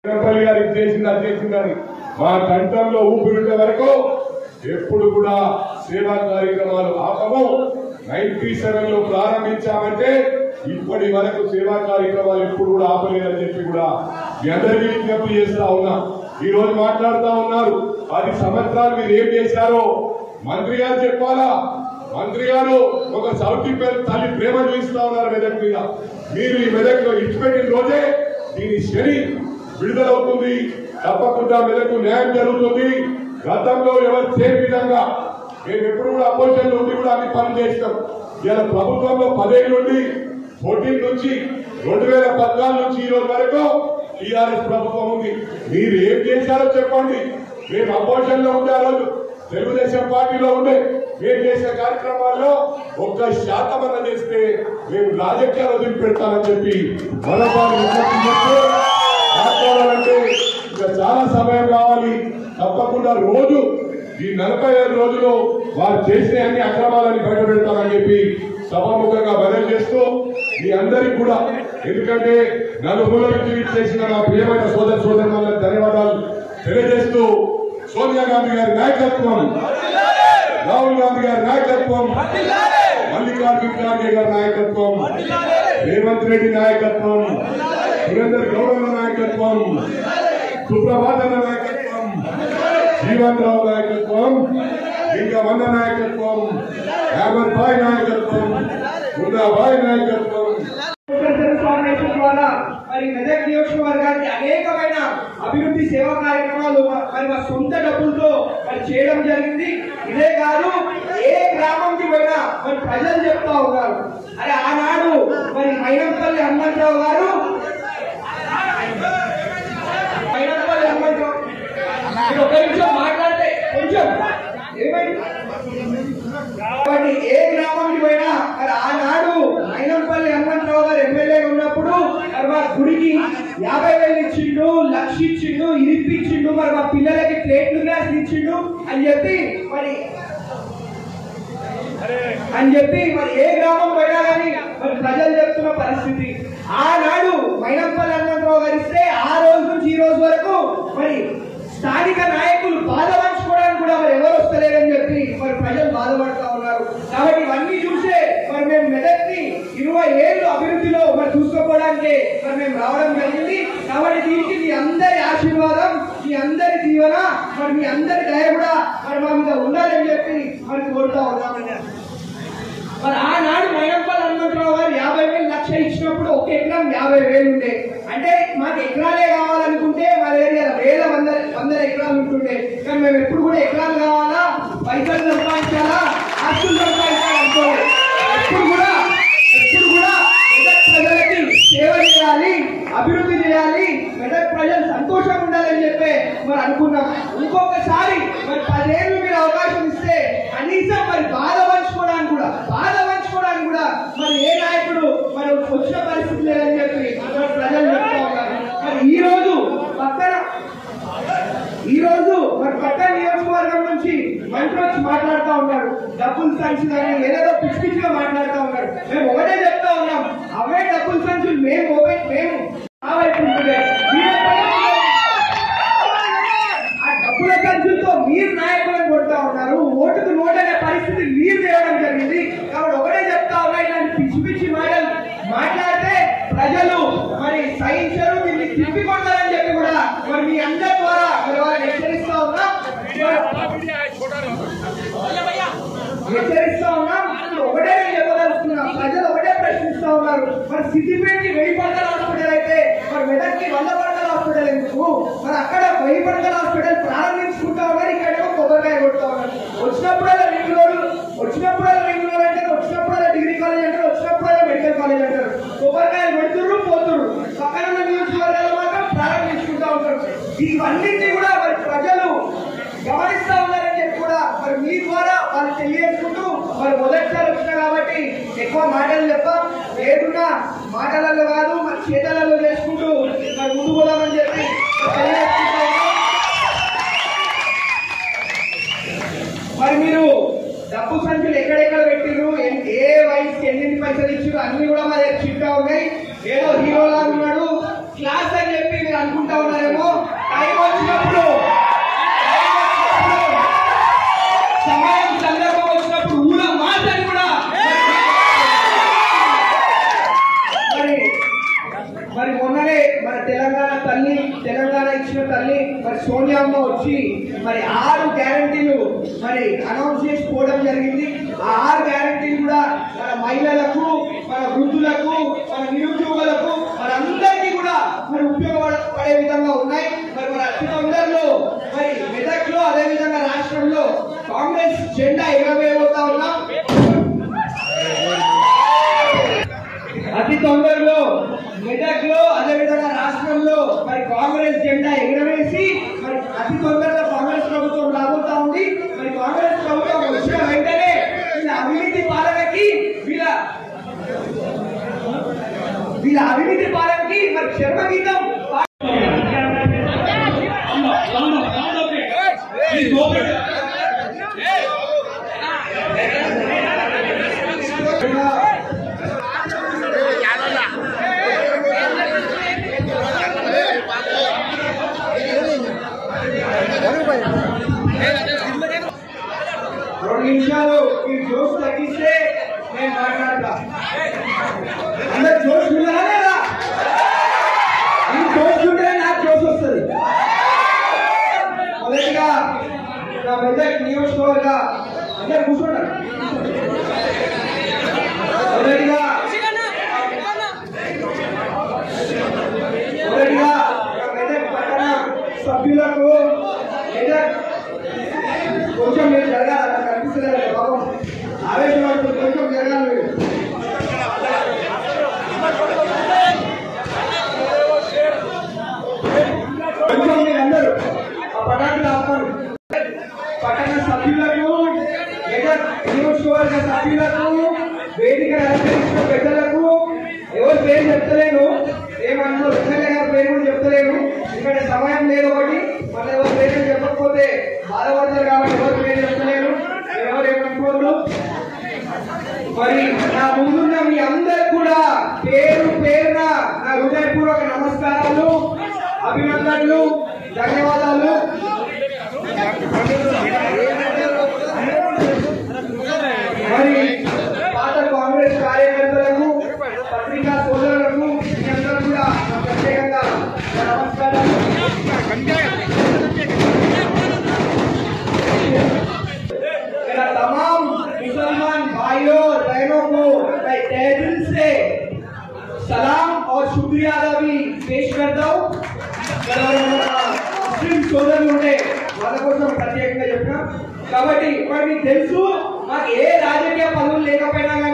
చిన్నపల్లి గారు ఇది చేసింది అది చేసిందని మా కంఠంలో ఊపిరిట వరకు ఎప్పుడు కూడా సేవా కార్యక్రమాలు ఆపము నైన్టీ సెవెన్ లో ప్రారంభించామంటే ఇప్పటి వరకు సేవా కార్యక్రమాలు ఎప్పుడు కూడా ఆపలేదని చెప్పి కూడా మీ అందరికీ విజ్ఞప్తి చేస్తా ఉన్నా ఈ రోజు మాట్లాడుతా ఉన్నారు పది సంవత్సరాలు మీరు ఏం చేశారో మంత్రి గారు చెప్పాలా మంత్రి గారు ఒక సౌతి పేరు తల్లి ప్రేమ చూపిస్తా ఉన్నారు మెదక్ మీద మీరు ఈ మెదక్ ఇచ్చిపెట్టిన రోజే దీని శని విడుదలవుతుంది తప్పకుండా మెదకు న్యాయం జరుగుతుంది గతంలో ఎవరు చేయని విధంగా మేము ఎప్పుడు కూడా అపోజిషన్ నుండి కూడా అన్ని పనులు చేస్తాం ఇలా ప్రభుత్వంలో పదేళ్ళ నుండి ఫోర్టీన్ నుంచి రెండు వేల పద్నాలుగు నుంచి ఈ రోజు వరకు టీఆర్ఎస్ ప్రభుత్వం ఉంది మీరు ఏం చేశారో చెప్పండి మేము అపోజిషన్ లో ఉండే ఆ రోజు తెలుగుదేశం పార్టీలో ఉండే మేము చేసే కార్యక్రమాల్లో ఒక్క శాతం అన్న చేస్తే మేము రాజకీయాలు వదిలిపెడతామని చెప్పి మరోసారి విజ్ఞప్తి చేస్తూ మాట్లాడాలంటే ఇంకా చాలా సమయం కావాలి తప్పకుండా రోజు ఈ నలభై ఐదు రోజులు వారు చేసిన అన్ని అక్రమాలని బయట పెడతామని చెప్పి సభాముఖంగా బదిలీ చేస్తూ మీ అందరికి కూడా ఎందుకంటే నలుగురు ట్వీట్ చేసిన నా ప్రియమైన సోదర సోదరు ధన్యవాదాలు తెలియజేస్తూ సోనియా గాంధీ గారి నాయకత్వం రాహుల్ గాంధీ గారి నాయకత్వం మల్లికార్జున ఖార్గే గారి నాయకత్వం రేవంత్ రెడ్డి నాయకత్వం సురేందర్ గౌడ్ నాయకత్వం సుప్రభాత్ అన్న నాయకత్వం జీవన్ రావు నాయకత్వం ఇంకా వంద నాయకత్వం యాభర్ బాయ్ నాయకత్వం బాయ్ నాయకత్వం వెల్ఫేర్ ఫౌండేషన్ ద్వారా మరి మెదక్ నియోజకవర్గానికి అనేకమైన అభివృద్ధి సేవా కార్యక్రమాలు మ- మరి మా సొంత డబ్బులతో మరి చేయడం జరిగింది ఇదే కాదు ఏ గ్రామంకి పోయినా మరి ప్రజలు చెప్తా ఉన్నారు అరే ఆనాడు మరి మైనంపల్లి హనుమంతరావు గారు మైనంపల్లి హనుమంతరావు మీరు ఒక నిమిషం మాట్లాడితే కొంచెం ఏమైంది కాబట్టి ఏ గ్రామానికి పోయినా మరి ఆనాడు మైనంపల్లి హనుమంతరావు గారు ఎమ్మెల్యే ఉన్నప్పుడు మరి మా గుడికి యాభై వేలు ఇచ్చిండు లక్ష ఇచ్చిండు ఇరిపించిండు మరి మా పిల్లలకి ప్లేట్లు గ్లాస్ ఇచ్చిండు అని చెప్పి మరి అని చెప్పి మరి ఏ గ్రామం పోయినా కానీ మరి ప్రజలు చెప్తున్న పరిస్థితి ఆనాడు మైనంపల్లి హనుమంతరావు గారు ఇస్తే ఆ రోజు నుంచి ఈ రోజు వరకు మరి స్థానిక నాయకులు బాధ పంచుకోవడానికి కూడా మరి ఎవరు వస్తలేరని చెప్పి మరి ప్రజలు బాధపడతా ఉన్నారు కాబట్టి ఇవన్నీ చూసే మరి మేము మెదక్ని ఇరవై ఏళ్ళు అభివృద్ధిలో మరి చూసుకోవడానికి మరి మేము రావడం జరిగింది కాబట్టి దీనికి మీ అందరి ఆశీర్వాదం మీ అందరి దీవెన మరి మీ అందరి దయ కూడా మరి మా మీద ఉండాలని చెప్పి మరి కోరుతా ఉన్నామని మరి ఆనాడు మైనంపల్లి హనుమంతరావు గారు యాభై వేలు లక్ష ఇచ్చినప్పుడు ఒక ఎకరం యాభై వేలు ఉండే అంటే మాకు ఎకరాలే కావాలనుకుంటే మా దగ్గర వేల వందల వందల ఎకరాలు ఉంటుండే కానీ మేము ఎప్పుడు కూడా ఎకరాలు కావాలా పైసలు సంపాదించాలా ఆస్తులు సంపాదించాలా అనుకోలేదు ఎప్పుడు కూడా ఎప్పుడు కూడా మెదక్ ప్రజలకి సేవ చేయాలి అభివృద్ధి చేయాలి మెదక్ ప్రజలు సంతోషంగా ఉండాలని చెప్పి మరి అనుకున్నాం ఇంకొకసారి మరి పదేళ్ళు మీరు అవకాశం ఇస్తే కనీసం మరి బాధ పంచుకోవడానికి కూడా బాధ పంచుకోవడానికి కూడా మరి ఏ నాయకుడు మరి వచ్చిన పరిస్థితి లేదని చెప్పి మరి ప్రజలు చెప్తా ఉన్నారు మరి ఈ రోజు పక్కన ఈ రోజు మరి పక్కన నియోజకవర్గం నుంచి మంత్రి వచ్చి మాట్లాడుతూ ఉన్నారు డబ్బులు సంచులు అని ఏదేదో పిచ్చి పిచ్చిగా మాట్లాడుతూ ఉన్నారు మేము ఒకటే చెప్తా ఉన్నాం అవే డబ్బులు సంచులు మేము ఓపెన్ మేము ఆ వైపు ఉంటున్నాయి. ఆ డబ్బుల సంచులతో మీరు నాయకులను కొడతా ఉన్నారు ఓటుకు నోటనే పరిస్థితి మీరు తేవడం జరిగింది కాబట్టి ఒకటే చెప్తా ఉన్నా ఇలాంటి పిచ్చి పిచ్చి మాటలు మాట్లాడితే ప్రజలు మరి సహించరు దీన్ని తిప్పి కొడతారని చెప్పి కూడా మరి మీ అందరి ద్వారా మరి వాళ్ళని హెచ్చరిస్తా ఉన్నాం హెచ్చరిస్తా ఉన్నాం ఇప్పుడు ఒకటే నేను చెప్పదలుచుకున్నా ప్రజలు ఒకటే ప్రశ్నిస్తా ఉన్నారు మరి సిద్దిపేటకి వెయ్యి పడకల హాస్పిటల్ అయితే మరి మెదక్కి వంద పడకల హాస్పిటల్ ఎందుకు మరి అక్కడ వెయ్యి పడకల హాస్పిటల్ ప్రారంభించుకుంటా ఉన్నారు ఇక్కడేమో కొబ్బరికాయ కొడతా ఉన్నారు వచ్చినప్పుడల్లా రింగ్ రోడ్ వచ్చినప్పుడల్లా రింగ్ రోడ్ అంటారు వచ్చినప్పుడల్లా డిగ్రీ కాలేజ్ అంటారు వచ్చినప్పుడల్లా మెడికల్ కాలేజ్ అంటారు కొబ్బరికాయలు పెడుతుర్రు పోతుర్రు పక్కన ఉన్న నియోజకవర్గాలు మాత్రం ప్రారంభించుకుంటా ఉంటారు ఇవన్నింటినీ కూడా మరి ప్రజలు గమనిస్తా ఉన్నారని చెప్పి కూడా మరి మీ ద్వారా వాళ్ళు తెలియజేసుకుంటూ మరి మొదటిసారి వచ్చిన కాబట్టి ఎక్కువ మాటలు చెప్పాం ఏదున్నా మాటలలో కాదు మరి చేతలలో చేసుకుంటూ మరి ముందు పోదామని చెప్పి తెలియజేసుకుంటా ఉన్నాం. మరి మీరు డబ్బు సంచులు ఎక్కడెక్కడ పెట్టిర్రు ఎన్- ఏ వయసుకి ఎన్ని పైసలు ఇచ్చారు అన్ని కూడా మా దగ్గర చిట్టా ఉన్నాయి ఏదో హీరోలా ఉన్నాడు క్లాస్ అని చెప్పి మీరు అనుకుంటా ఉన్నారేమో తల్లి తెలంగాణ ఇచ్చిన తల్లి మరి సోనియా అమ్మ వచ్చి మరి ఆరు గ్యారంటీలు మరి అనౌన్స్ చేసి పోవడం జరిగింది ఆ ఆరు గ్యారంటీలు కూడా మన మహిళలకు మన వృద్ధులకు మన నిరుద్యోగులకు మన అందరికీ కూడా మరి ఉపయోగపడే విధంగా ఉన్నాయి మరి మన అతి తొందరలో మరి మెదక్లో అదే విధంగా రాష్ట్రంలో కాంగ్రెస్ జెండా ఎగరవేయబోతా ఉన్నాం అతి తొందరలో మెదక్ లో అదేవిధంగా రాష్ట్రంలో మరి కాంగ్రెస్ జెండా ఎగురవేసి మరి అతి తొందరలో కాంగ్రెస్ ప్రభుత్వం రాబోతా ఉంది మరి కాంగ్రెస్ ప్రభుత్వం వచ్చిన వెంటనే వీళ్ళ అవినీతి పాలనకి వీళ్ళ వీళ్ళ అవినీతి పాలనకి మరి చర్మగీతం రెండు నిమిషాలు ఈ జోష్ తగ్గిస్తే నేను మాట్లాడతా అందరు జోష్ ఉన్నారా లేదా ఈ జోష్ ఉంటే నాకు జోష్ వస్తుంది మొదటిగా నా మెదక్ నియోజకవర్గ అందరు కూర్చుంటారు మొదటిగా మొదటిగా నా మెదక్ పట్టణ సభ్యులకు మెదక్ కొంచెం మీరు జరగాలి అలా కనిపిస్తలేదు బాబు ఆవేశపడుతుంది కొంచెం జరగాలి మీరు కొంచెం మీరు అందరూ ఆ పటాకులు ఆపండి పట్టణ సభ్యులకు లేదా నియోజకవర్గ సభ్యులకు వేదిక అలంకరించిన పెద్దలకు ఎవరి పేరు చెప్తలేను ఏమన్నా ఎమ్మెల్యే గారి పేరు కూడా చెప్తలేను ఇక్కడ సమయం లేదు ఒకటి మళ్ళీ ఎవరి పేరు చెప్పకపోతే బాధపడతారు కాబట్టి ఎవరి పేరు చెప్తలేను ఎవరు ఏమనుకోరు మరి నా ముందున్న మీ అందరు కూడా పేరు పేరున నా హృదయపూర్వక నమస్కారాలు అభినందనలు ధన్యవాదాలు మరి పాత కాంగ్రెస్ కార్యకర్తలకు పత్రికా సోదరులకు మీ అందరూ కూడా నా ప్రత్యేకంగా నా నమస్కారాలు मेरा तमाम मुसलमान भाइयों और बहनों को मैं तहे दिल से सलाम और शुक्रिया अदा भी पेश करता हूँ ముస్లిం సోదరులు ఉంటే వాళ్ళ కోసం ప్రత్యేకంగా చెప్పిన కాబట్టి మరి మీకు తెలుసు మాకు ఏ రాజకీయ పదవులు లేకపోయినా